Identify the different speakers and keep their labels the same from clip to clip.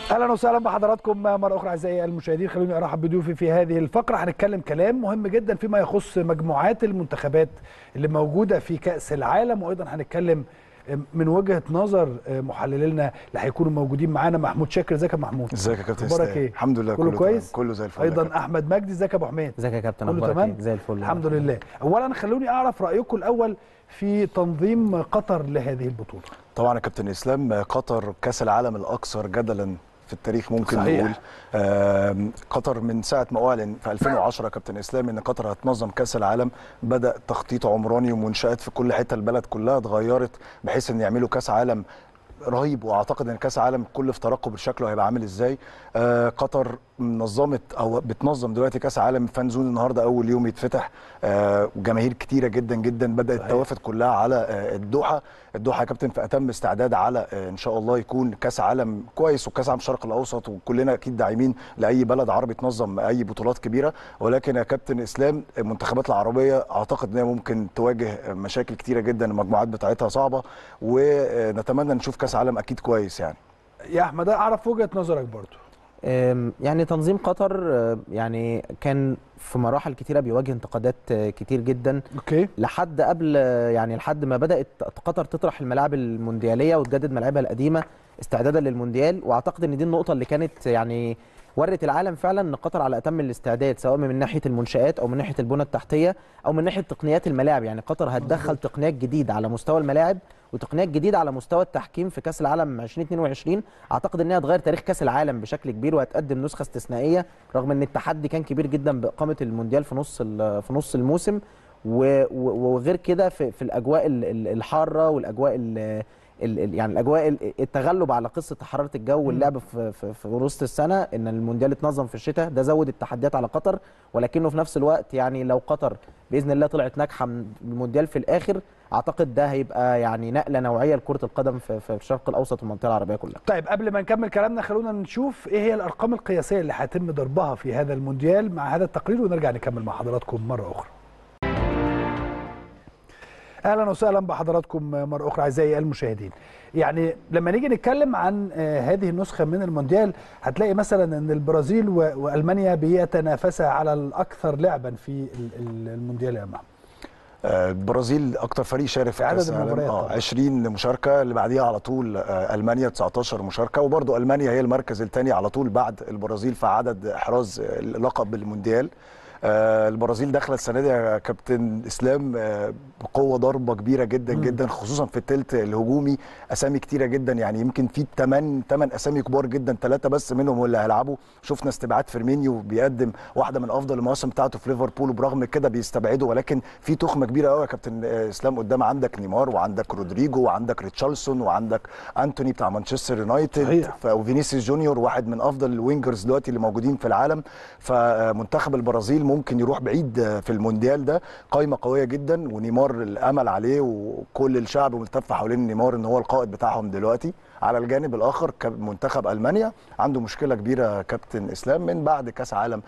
Speaker 1: اهلا وسهلا بحضراتكم مره اخرى اعزائي المشاهدين خلوني ارحب بضيوفي في هذه الفقره هنتكلم كلام مهم جدا فيما يخص مجموعات المنتخبات اللي موجوده في كاس العالم وايضا هنتكلم من وجهه نظر محللينا اللي هيكونوا موجودين معانا محمود شاكر ازيك يا محمود
Speaker 2: ازيك يا كابتن
Speaker 1: اخبارك
Speaker 2: اسلام
Speaker 1: ايه
Speaker 2: الحمد لله
Speaker 1: كله كويس
Speaker 2: كله زي الفل
Speaker 1: ايضا احمد مجدي ازيك يا ابو حميد
Speaker 3: ازيك يا كابتن
Speaker 1: كله
Speaker 3: اخبارك
Speaker 1: تمام
Speaker 3: ايه زي الفل
Speaker 1: الحمد لله اولا خلوني اعرف رايكم الاول في تنظيم قطر لهذه البطوله
Speaker 2: طبعا يا كابتن اسلام قطر كاس العالم الاكثر جدلا في التاريخ ممكن
Speaker 1: صحيح.
Speaker 2: نقول آم، قطر من ساعه ما اعلن في 2010 يا كابتن اسلام ان قطر هتنظم كاس العالم بدا تخطيط عمراني ومنشات في كل حته البلد كلها اتغيرت بحيث ان يعملوا كاس عالم رهيب واعتقد ان كاس العالم كل في ترقب شكله هيبقى عامل ازاي آه قطر نظمت او بتنظم دلوقتي كاس عالم فان زون النهارده اول يوم يتفتح آه وجماهير كتيره جدا جدا بدات
Speaker 1: صحيح.
Speaker 2: توافد كلها على آه الدوحه الدوحه يا كابتن في اتم استعداد على آه ان شاء الله يكون كاس عالم كويس وكاس عالم الشرق الاوسط وكلنا اكيد داعمين لاي بلد عربي تنظم اي بطولات كبيره ولكن يا كابتن اسلام المنتخبات العربيه اعتقد ان هي ممكن تواجه مشاكل كتيره جدا المجموعات بتاعتها صعبه ونتمنى نشوف كاس عالم اكيد كويس يعني
Speaker 1: يا احمد اعرف وجهه نظرك برضو
Speaker 3: أم، يعني تنظيم قطر أه، يعني كان في مراحل كتيره بيواجه انتقادات أه، كتير جدا
Speaker 1: اوكي
Speaker 3: لحد قبل أه، يعني لحد ما بدات قطر تطرح الملاعب الموندياليه وتجدد ملاعبها القديمه استعدادا للمونديال واعتقد ان دي النقطه اللي كانت يعني ورت العالم فعلا ان قطر على اتم الاستعداد سواء من ناحيه المنشات او من ناحيه البنى التحتيه او من ناحيه تقنيات الملاعب يعني قطر هتدخل تقنيات جديده على مستوى الملاعب وتقنيات جديده على مستوى التحكيم في كاس العالم 2022 اعتقد انها هتغير تاريخ كاس العالم بشكل كبير وهتقدم نسخه استثنائيه رغم ان التحدي كان كبير جدا باقامه المونديال في نص ال- في نص الموسم و- و- وغير كده في, في الاجواء ال- ال- الحاره والاجواء ال- ال- ال- يعني الاجواء ال- التغلب على قصه حراره الجو واللعب في, في, في وسط السنه ان المونديال اتنظم في الشتاء ده زود التحديات على قطر ولكنه في نفس الوقت يعني لو قطر باذن الله طلعت ناجحه من المونديال في الاخر اعتقد ده هيبقى يعني نقله نوعيه لكره القدم في, في الشرق الاوسط والمنطقه العربيه كلها
Speaker 1: طيب قبل ما نكمل كلامنا خلونا نشوف ايه هي الارقام القياسيه اللي هيتم ضربها في هذا المونديال مع هذا التقرير ونرجع نكمل مع حضراتكم مره اخرى اهلا وسهلا بحضراتكم مره اخرى اعزائي المشاهدين يعني لما نيجي نتكلم عن آه، هذه النسخه من المونديال هتلاقي مثلا ان البرازيل و- والمانيا بيتنافسا على الاكثر لعبا في ال- ال- المونديال يا محمد
Speaker 2: آه، البرازيل اكتر فريق شارك في
Speaker 1: عدد
Speaker 2: كاس العالم
Speaker 1: المباريات
Speaker 2: اه
Speaker 1: طبعا. 20
Speaker 2: 20 مشاركه اللي بعديها على طول آه، المانيا 19 مشاركه وبرضه المانيا هي المركز الثاني على طول بعد البرازيل في عدد احراز آه، لقب المونديال آه، البرازيل داخله السنه دي يا كابتن اسلام آه، بقوه ضربه كبيره جدا
Speaker 1: مم.
Speaker 2: جدا خصوصا في الثلث الهجومي اسامي كتيره جدا يعني يمكن في 8 8 اسامي كبار جدا ثلاثه بس منهم هو اللي هيلعبوا شفنا استبعاد فيرمينيو بيقدم واحده من افضل المواسم بتاعته في ليفربول وبرغم كده بيستبعده ولكن في تخمه كبيره قوي يا كابتن آه، اسلام قدام عندك نيمار وعندك رودريجو وعندك ريتشارلسون وعندك انتوني بتاع مانشستر يونايتد
Speaker 1: صحيح.
Speaker 2: ف- وفينيسيوس جونيور واحد من افضل الوينجرز دلوقتي اللي موجودين في العالم فمنتخب البرازيل ممكن يروح بعيد في المونديال ده قائمه قويه جدا ونيمار الامل عليه وكل الشعب ملتف حوالين نيمار ان هو القائد بتاعهم دلوقتي على الجانب الاخر منتخب المانيا عنده مشكله كبيره كابتن اسلام من بعد كاس عالم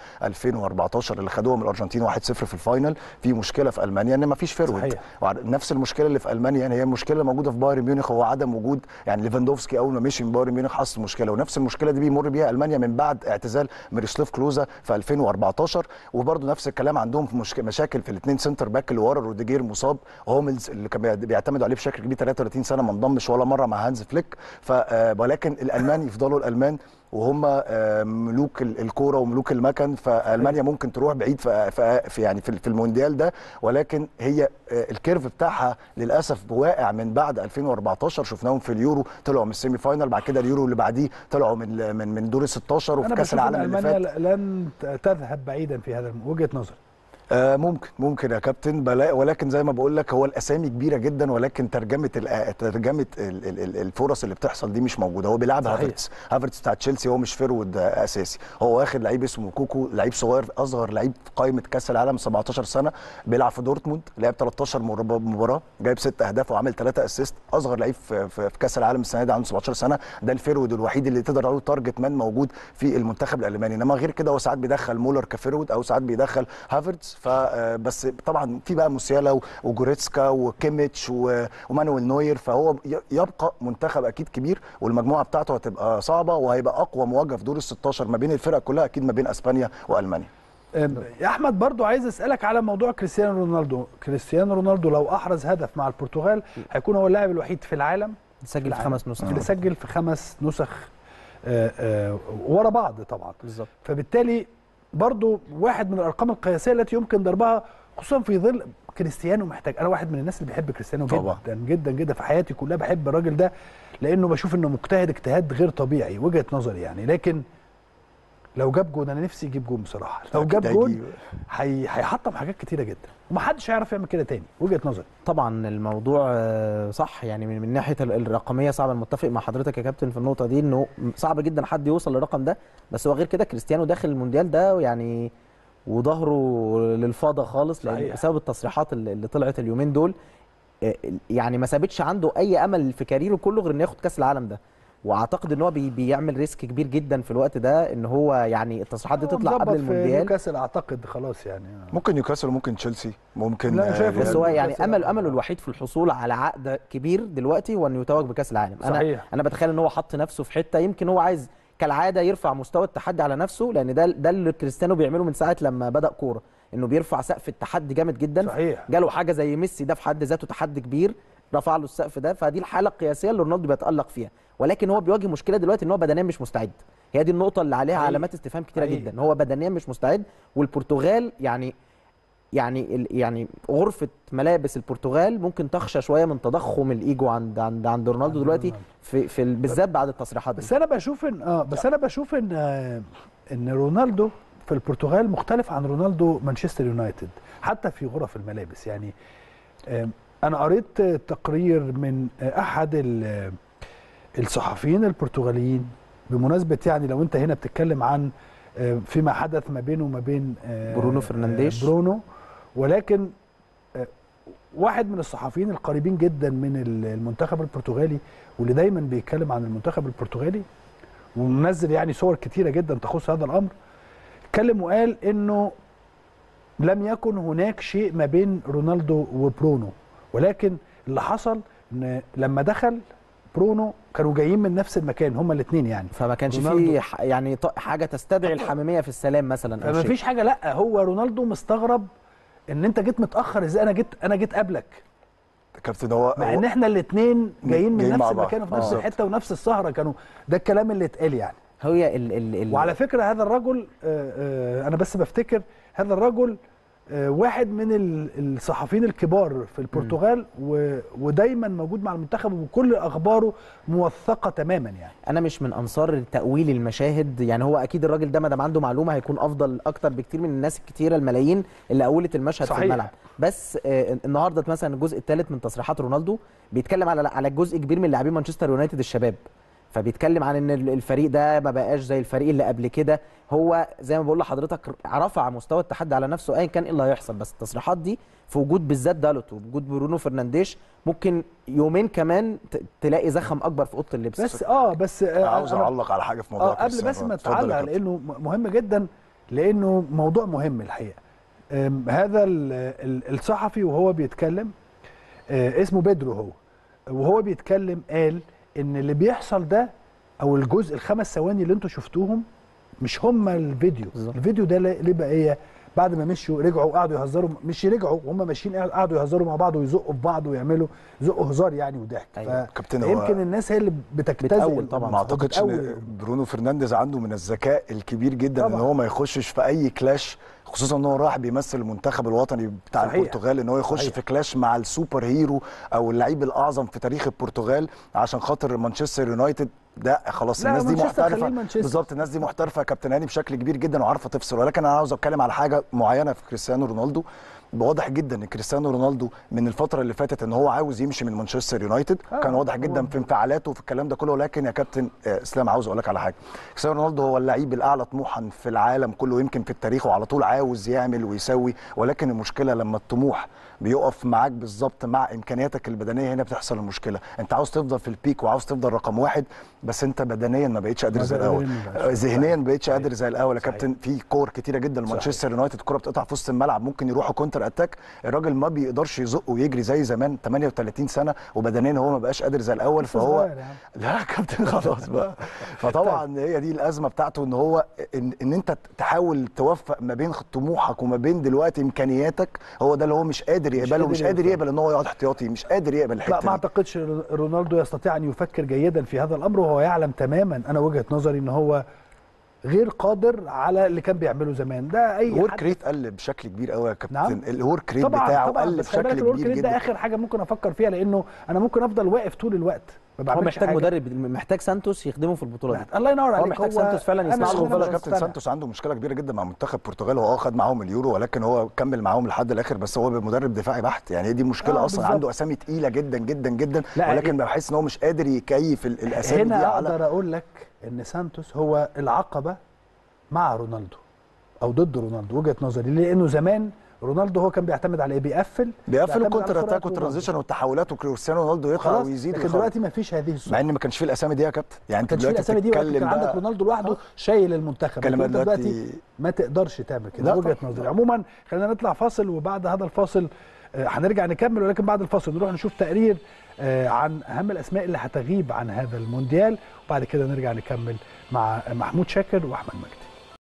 Speaker 2: 2014 اللي خدوها من الارجنتين 1-0 في الفاينل في مشكله في المانيا ان ما فيش فيرود
Speaker 1: صحيح.
Speaker 2: وع- نفس المشكله اللي في المانيا يعني هي المشكله موجوده في بايرن ميونخ هو عدم وجود يعني ليفاندوفسكي اول ما مشي من بايرن ميونخ حصل مشكله ونفس المشكله دي بيمر بيها المانيا من بعد اعتزال ميروسلاف كلوزا في 2014 وبرده نفس الكلام عندهم في مشك... مشاكل في الاثنين سنتر باك اللي ورا روديجير مصاب هوملز اللي كان بيعت- بيعتمدوا عليه بشكل كبير 33 سنه ما انضمش ولا مره مع هانز فليك ف آه، ولكن الالمان يفضلوا الالمان وهم آه، ملوك ال- الكوره وملوك المكن فالمانيا ممكن تروح بعيد في, في في- يعني في في المونديال ده ولكن هي آه، الكيرف بتاعها للاسف واقع من بعد 2014 شفناهم في اليورو طلعوا من السيمي فاينال بعد كده اليورو اللي بعديه طلعوا من من من دور ال 16 وفي
Speaker 1: انا
Speaker 2: كاس
Speaker 1: بشوف ان
Speaker 2: العالم اللي
Speaker 1: المانيا
Speaker 2: فات
Speaker 1: لن تذهب بعيدا في هذا الم- وجهه نظري
Speaker 2: آه ممكن ممكن يا كابتن بلا ولكن زي ما بقول لك هو الاسامي كبيره جدا ولكن ترجمه ال- ترجمه ال- ال- ال- الفرص اللي بتحصل دي مش موجوده هو بيلعب
Speaker 1: صحيح.
Speaker 2: هافرتس هافرتس بتاع تشيلسي هو مش فيرود آه، اساسي هو واخد لعيب اسمه كوكو لعيب صغير اصغر لعيب في قائمه كاس العالم 17 سنه بيلعب في دورتموند لعب 13 مر- مباراه جايب ست اهداف وعامل ثلاثه اسيست اصغر لعيب في, في, في كاس العالم السنه دي عنده 17 سنه ده الفيرود الوحيد اللي تقدر تقول تارجت مان موجود في المنتخب الالماني انما غير كده هو ساعات بيدخل مولر كفيرود او ساعات بيدخل هافرتس فبس طبعا في بقى موسيالا وجوريتسكا وكيميتش و- ومانويل نوير فهو ي- يبقى منتخب اكيد كبير والمجموعه بتاعته هتبقى صعبه وهيبقى اقوى مواجهه في دور ال 16 ما بين الفرق كلها اكيد ما بين اسبانيا والمانيا
Speaker 1: أم، يا احمد برضو عايز اسالك على موضوع كريستيانو رونالدو كريستيانو رونالدو لو احرز هدف مع البرتغال هيكون هو اللاعب الوحيد في العالم
Speaker 3: سجل في
Speaker 1: العالم
Speaker 3: خمس نسخ
Speaker 1: اللي سجل في خمس نسخ آه، آه، ورا بعض طبعا
Speaker 3: بالظبط
Speaker 1: فبالتالي برضو واحد من الارقام القياسيه التي يمكن ضربها خصوصا في ظل كريستيانو محتاج انا واحد من الناس اللي بيحب كريستيانو
Speaker 2: طبعا.
Speaker 1: جدا جدا جدا في حياتي كلها بحب الراجل ده لانه بشوف انه مجتهد اجتهاد غير طبيعي وجهه نظري يعني لكن لو جاب جون انا نفسي يجيب جون بصراحه لو جاب
Speaker 2: أكيد
Speaker 1: جون
Speaker 2: هيجيب.
Speaker 1: هي- هيحطم حاجات كتيره جدا ومحدش هيعرف يعمل كده تاني وجهه نظري
Speaker 3: طبعا الموضوع آه، صح يعني من, من ناحيه ال- الرقميه صعب متفق مع حضرتك يا كابتن في النقطه دي انه صعب جدا حد يوصل للرقم ده بس هو غير كده كريستيانو داخل المونديال ده يعني وظهره للفاضه خالص لان
Speaker 1: صحيح.
Speaker 3: بسبب التصريحات اللي اللي طلعت اليومين دول آه، يعني ما سابتش عنده اي امل في كاريره كله غير انه ياخد كاس العالم ده واعتقد ان هو بي بيعمل ريسك كبير جدا في الوقت ده ان هو يعني التصريحات دي
Speaker 1: هو
Speaker 3: تطلع
Speaker 1: مظبط
Speaker 3: قبل
Speaker 1: في
Speaker 3: المونديال
Speaker 1: نيوكاسل اعتقد خلاص يعني
Speaker 2: ممكن نيوكاسل وممكن تشيلسي ممكن
Speaker 1: لا، أنا
Speaker 2: آه،
Speaker 1: شايف
Speaker 3: بس
Speaker 2: ريال
Speaker 3: هو
Speaker 1: كاس
Speaker 3: يعني امل
Speaker 1: العالم.
Speaker 3: امله الوحيد في الحصول على عقد كبير دلوقتي هو انه يتوج بكاس العالم انا
Speaker 1: صحيح.
Speaker 3: انا بتخيل ان هو حط نفسه في حته يمكن هو عايز كالعاده يرفع مستوى التحدي على نفسه لان ده ده اللي كريستيانو بيعمله من ساعه لما بدا كوره انه بيرفع سقف التحدي جامد جدا
Speaker 1: صحيح.
Speaker 3: جاله حاجه زي ميسي ده في حد ذاته تحدي كبير رفع له السقف ده فدي الحاله القياسيه اللي رونالدو بيتالق فيها ولكن هو بيواجه مشكله دلوقتي ان هو بدنيا مش مستعد هي دي النقطه اللي عليها
Speaker 1: حقيقي.
Speaker 3: علامات استفهام كتيره
Speaker 1: حقيقي.
Speaker 3: جدا هو بدنيا مش مستعد والبرتغال يعني يعني ال- يعني غرفه ملابس البرتغال ممكن تخشى شويه من تضخم الايجو عند عند عند رونالدو
Speaker 1: عند
Speaker 3: دلوقتي
Speaker 1: رونالدو.
Speaker 3: في في ال- بالذات بعد التصريحات دي
Speaker 1: بس انا بشوف ان اه بس انا بشوف ان آه ان رونالدو في البرتغال مختلف عن رونالدو مانشستر يونايتد حتى في غرف الملابس يعني آه انا قريت آه، تقرير من آه احد ال- آه، الصحفيين البرتغاليين بمناسبه يعني لو انت هنا بتتكلم عن آه، فيما حدث ما بينه وما بين آه،
Speaker 3: برونو فرنانديش.
Speaker 1: آه، برونو ولكن آه، واحد من الصحفيين القريبين جدا من ال- المنتخب البرتغالي واللي دايما بيتكلم عن المنتخب البرتغالي ومنزل يعني صور كتيره جدا تخص هذا الامر اتكلم وقال انه لم يكن هناك شيء ما بين رونالدو وبرونو ولكن اللي حصل ان لما دخل برونو كانوا جايين من نفس المكان هما الاثنين يعني
Speaker 3: فما كانش
Speaker 1: رونالدو.
Speaker 3: فيه ح- يعني ط- حاجه تستدعي الحميميه في السلام مثلا او
Speaker 1: فما
Speaker 3: شيء
Speaker 1: فيش حاجه لا هو رونالدو مستغرب ان انت جيت متاخر ازاي انا جيت انا جيت قبلك
Speaker 2: كابتن هو
Speaker 1: مع
Speaker 2: هو-
Speaker 1: ان احنا الاثنين جايين من
Speaker 2: جايين
Speaker 1: نفس
Speaker 2: مع بعض.
Speaker 1: المكان وفي
Speaker 2: آه.
Speaker 1: نفس الحته ونفس السهره كانوا ده الكلام اللي اتقال يعني
Speaker 3: هي ال ال ال
Speaker 1: وعلى فكره هذا الرجل آه، آه، انا بس بفتكر هذا الرجل آه، واحد من ال- الصحفيين الكبار في البرتغال و- ودايما موجود مع المنتخب وكل اخباره موثقه تماما يعني
Speaker 3: انا مش من انصار تاويل المشاهد يعني هو اكيد الراجل ده ما دام عنده معلومه هيكون افضل اكتر بكتير من الناس الكتيره الملايين اللي اولت المشهد
Speaker 1: صحيح.
Speaker 3: في الملعب بس آه النهارده مثلا الجزء الثالث من تصريحات رونالدو بيتكلم على على جزء كبير من لاعبين مانشستر يونايتد الشباب فبيتكلم عن ان ال- الفريق ده ما بقاش زي الفريق اللي قبل كده هو زي ما بقول لحضرتك رفع مستوى التحدي على نفسه ايا كان ايه اللي هيحصل بس التصريحات دي في وجود بالذات دالوت ووجود برونو فرنانديش ممكن يومين كمان ت- تلاقي زخم اكبر في اوضه اللبس
Speaker 1: بس اه بس آه
Speaker 2: عاوز
Speaker 1: أنا-
Speaker 2: اعلق على حاجه في موضوع
Speaker 1: اه قبل
Speaker 2: كريستيانو
Speaker 1: بس ما
Speaker 2: اتفضل يا
Speaker 1: تعلق
Speaker 2: كابتن.
Speaker 1: لانه م- مهم جدا لانه موضوع مهم الحقيقه آم، هذا ال- ال- الصحفي وهو بيتكلم آه، اسمه بيدرو هو وهو بيتكلم قال ان اللي بيحصل ده او الجزء الخمس ثواني اللي انتوا شفتوهم مش هم الفيديو
Speaker 3: بالظبط.
Speaker 1: الفيديو ده ليه ليه بقى ايه بعد ما مشوا رجعوا قعدوا يهزروا مش رجعوا وهم ماشيين قعدوا يهزروا مع بعض ويزقوا في بعض ويعملوا يزقوا هزار يعني وضحك
Speaker 3: أيوة.
Speaker 2: كابتن، هو-
Speaker 1: يمكن الناس هي اللي بتجتزئ
Speaker 3: بتأول طبعاً.
Speaker 2: ما اعتقدش ان
Speaker 1: وبتأول.
Speaker 2: برونو فرنانديز عنده من الذكاء الكبير جدا ان
Speaker 1: طبعاً.
Speaker 2: هو ما يخشش في اي كلاش خصوصا ان هو راح بيمثل المنتخب الوطني بتاع
Speaker 1: صحيح.
Speaker 2: البرتغال ان هو يخش
Speaker 1: صحيح.
Speaker 2: في كلاش مع السوبر هيرو او اللعيب الاعظم في تاريخ البرتغال عشان خاطر مانشستر يونايتد ده خلاص
Speaker 1: لا،
Speaker 2: الناس دي
Speaker 1: مانشستر
Speaker 2: محترفه
Speaker 1: خليه مانشستر.
Speaker 2: بالظبط الناس دي محترفه يا كابتن هاني بشكل كبير جدا وعارفه تفصل ولكن انا عاوز اتكلم على حاجه معينه في كريستيانو رونالدو واضح جدا ان كريستيانو رونالدو من الفتره اللي فاتت ان هو عاوز يمشي من مانشستر يونايتد
Speaker 1: آه،
Speaker 2: كان واضح
Speaker 1: هو-
Speaker 2: جدا في انفعالاته في الكلام ده كله ولكن يا كابتن آه، اسلام عاوز اقول لك على حاجه كريستيانو رونالدو هو اللعيب الاعلى طموحا في العالم كله يمكن في التاريخ وعلى طول عاوز يعمل ويسوي ولكن المشكله لما الطموح بيقف معاك بالظبط مع امكانياتك البدنيه هنا بتحصل المشكله انت عاوز تفضل في البيك وعاوز تفضل رقم واحد بس انت بدنيا ما بقتش قادر
Speaker 1: ما
Speaker 2: زي
Speaker 1: بقى-
Speaker 2: الاول
Speaker 1: ما بقاش.
Speaker 2: آه، ذهنيا ما بقتش
Speaker 1: صحيح.
Speaker 2: قادر زي الاول يا
Speaker 1: صحيح.
Speaker 2: كابتن في كور كتيره جدا لمانشستر يونايتد الكره بتقطع في وسط الملعب ممكن يروحوا كونتر اتاك الراجل ما بيقدرش يزق ويجري زي زمان 38 سنه وبدنيا هو ما بقاش قادر زي الاول
Speaker 1: لسه
Speaker 2: فهو
Speaker 1: صغير يا عم.
Speaker 2: لا يا كابتن خلاص بقى فطبعا هي دي الازمه بتاعته ان هو ان, إن انت تحاول توفق ما بين طموحك وما بين دلوقتي امكانياتك هو ده اللي هو مش قادر يقبله
Speaker 1: قادر
Speaker 2: مش قادر
Speaker 1: يوصل.
Speaker 2: يقبل ان هو يقعد احتياطي مش قادر يقبل
Speaker 1: لا
Speaker 2: الحته
Speaker 1: ما
Speaker 2: دي
Speaker 1: اعتقدش رونالدو يستطيع ان يفكر جيدا في هذا الامر وهو يعلم تماما انا وجهه نظري ان هو غير قادر على اللي كان بيعمله زمان ده اي
Speaker 2: الورك
Speaker 1: حد
Speaker 2: ريت قل بشكل كبير قوي يا كابتن
Speaker 1: نعم.
Speaker 2: الورك ريت
Speaker 1: طبعا
Speaker 2: بتاعه
Speaker 1: طبعا
Speaker 2: قل
Speaker 1: بس خلي بالك
Speaker 2: بشكل
Speaker 1: الورك
Speaker 2: كبير
Speaker 1: ريت ده
Speaker 2: جدا
Speaker 1: اخر حاجه ممكن افكر فيها لانه انا ممكن افضل واقف طول الوقت ما
Speaker 3: هو
Speaker 1: بعملش
Speaker 3: محتاج
Speaker 1: حاجة.
Speaker 3: مدرب محتاج سانتوس يخدمه في البطوله دي
Speaker 1: الله ينور عليك
Speaker 3: محتاج سانتوس فعلا
Speaker 1: أنا
Speaker 3: يسمع له
Speaker 1: شايف-
Speaker 2: خد
Speaker 3: وفعلا
Speaker 2: بالك
Speaker 1: أنا
Speaker 2: كابتن
Speaker 1: مقتنع.
Speaker 2: سانتوس عنده مشكله كبيره جدا مع منتخب البرتغال هو اه خد معاهم اليورو ولكن هو كمل معاهم لحد الاخر بس هو مدرب دفاعي بحت يعني هي دي مشكله
Speaker 1: آه،
Speaker 2: اصلا
Speaker 1: بالظبط.
Speaker 2: عنده اسامي تقيله جدا جدا جدا
Speaker 1: لا،
Speaker 2: ولكن بحس ان هو مش قادر يكيف ال- الاسامي دي
Speaker 1: هنا
Speaker 2: على
Speaker 1: اقدر اقول لك ان سانتوس هو العقبه مع رونالدو او ضد رونالدو وجهه نظري لانه زمان رونالدو هو كان بيعتمد على ايه بيقفل
Speaker 2: بيقفل
Speaker 1: بيعتمد
Speaker 2: الكونتر
Speaker 1: على سرعة
Speaker 2: اتاك
Speaker 1: رونالدو.
Speaker 2: والترانزيشن والتحولات وكريستيانو رونالدو يطلع
Speaker 1: خلاص
Speaker 2: ويزيد
Speaker 1: لكن
Speaker 2: ويخرج.
Speaker 1: دلوقتي ما فيش هذه السرعه
Speaker 2: مع ان ما كانش فيه الاسامي دي يا كابتن يعني
Speaker 1: ما
Speaker 2: انت
Speaker 1: كانش فيه
Speaker 2: دلوقتي
Speaker 1: الاسامي دي ولكن
Speaker 2: بتتكلم
Speaker 1: كان عندك
Speaker 2: بقى
Speaker 1: رونالدو لوحده شايل المنتخب
Speaker 2: كلمة
Speaker 1: لكن انت دلوقتي
Speaker 2: دلوقتي-
Speaker 1: ما تقدرش تعمل كده
Speaker 2: لا
Speaker 1: وجهه
Speaker 2: طبعاً.
Speaker 1: نظري عموما خلينا نطلع فاصل وبعد هذا الفاصل آه، هنرجع نكمل ولكن بعد الفاصل نروح نشوف تقرير آه، عن اهم الاسماء اللي هتغيب عن هذا المونديال وبعد كده نرجع نكمل مع محمود شاكر واحمد مجدي